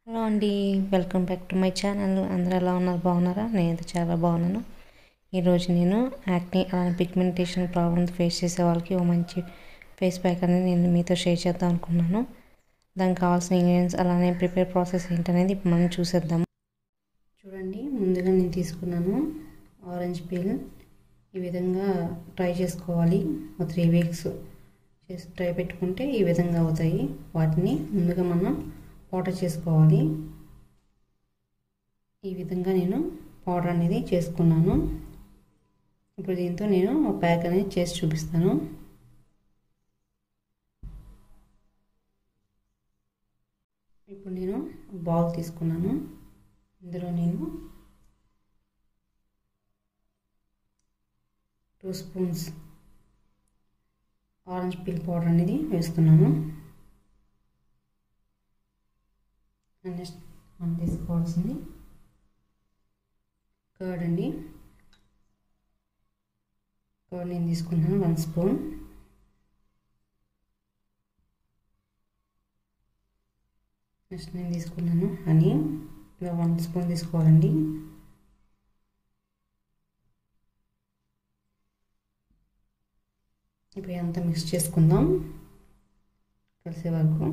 hello అండి welcome back to my channel అందరూ ఎలా ఉన్నారు బాగున్నారా నేనైతే చాలా బాగున్నాను ఈరోజు నేను యాక్ని అలానే పిగ్మెంటేషన్ ప్రాబ్లమ్ ఫేస్ చేసే వాళ్ళకి ఓ మంచి ఫేస్ ప్యాక్ అనేది నేను మీతో షేర్ చేద్దాం అనుకున్నాను దానికి కావాల్సిన ఇంగ్రీడియంట్స్ అలానే ప్రిపేర్ ప్రాసెస్ ఏంటనేది ఇప్పుడు మనం చూసేద్దాం చూడండి ముందుగా నేను తీసుకున్నాను ఆరెంజ్ పీల్ ఈ విధంగా ట్రై చేసుకోవాలి ఒక త్రీ వీక్స్ చేసి ట్రై పెట్టుకుంటే ఈ విధంగా అవుతాయి వాటిని ముందుగా మనం పౌడర్ చేసుకోవాలి ఈ విధంగా నేను పౌడర్ అనేది చేసుకున్నాను ఇప్పుడు దీంతో నేను ఒక ప్యాక్ అనేది చేసి చూపిస్తాను ఇప్పుడు నేను బౌల్ తీసుకున్నాను ఇందులో నేను two spoons orange peel powder అనేది వేస్తున్నాను నెక్స్ట్ మనం తీసుకోవాల్సింది కర్డ్ అండి కర్డ్ నేను తీసుకున్నాను వన్ స్పూన్ నెక్స్ట్ నేను తీసుకున్నాను హనీ ఇలా వన్ స్పూన్ తీసుకోవాలండి ఇప్పుడు అంతా మిక్స్ చేసుకుందాం కలిసే వరకు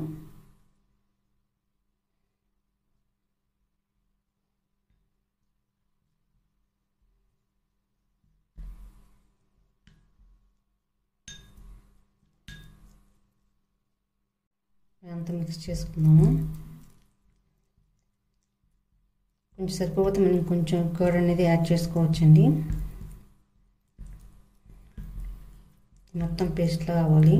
అంతా మిక్స్ చేసుకుందాము కొంచెం సరిపోతే మనం కొంచెం కర్డ్ అనేది యాడ్ చేసుకోవచ్చండి మొత్తం పేస్ట్లా కావాలి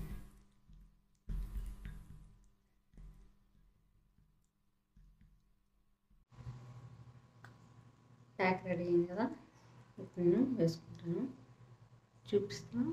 ప్యాక్ రెడీ అయింది కదా ఇప్పుడు నేను వేసుకుంటాను చూపిస్తాను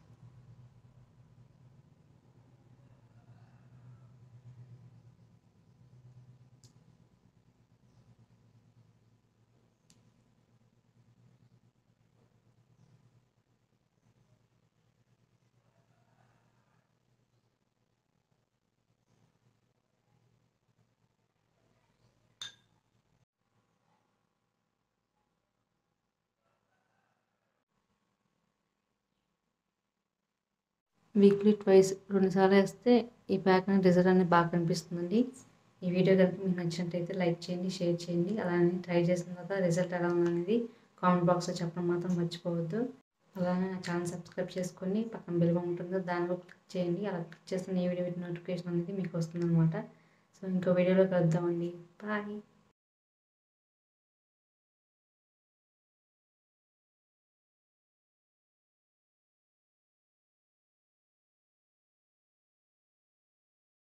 వీక్లీ ట్వైస్ రెండుసార్లు వేస్తే ఈ ప్యాక్ అనేది రిజల్ట్ అనేది బాగా కనిపిస్తుందండి ఈ వీడియో కనుక మీకు నచ్చినట్టయితే లైక్ చేయండి షేర్ చేయండి అలానే ట్రై చేసిన తర్వాత రిజల్ట్ ఎలా ఉందనేది కామెంట్ బాక్స్లో చెప్పడం మాత్రం మర్చిపోవద్దు అలానే నా ఛానల్ సబ్స్క్రైబ్ చేసుకొని పక్కన బెల్ ఉంటుందో దానిలో క్లిక్ చేయండి అలా క్లిక్ చేస్తే ఏ వీడియో నోటిఫికేషన్ అనేది మీకు వస్తుందన్నమాట సో ఇంకో వీడియోలో కలుద్దామండి బాయ్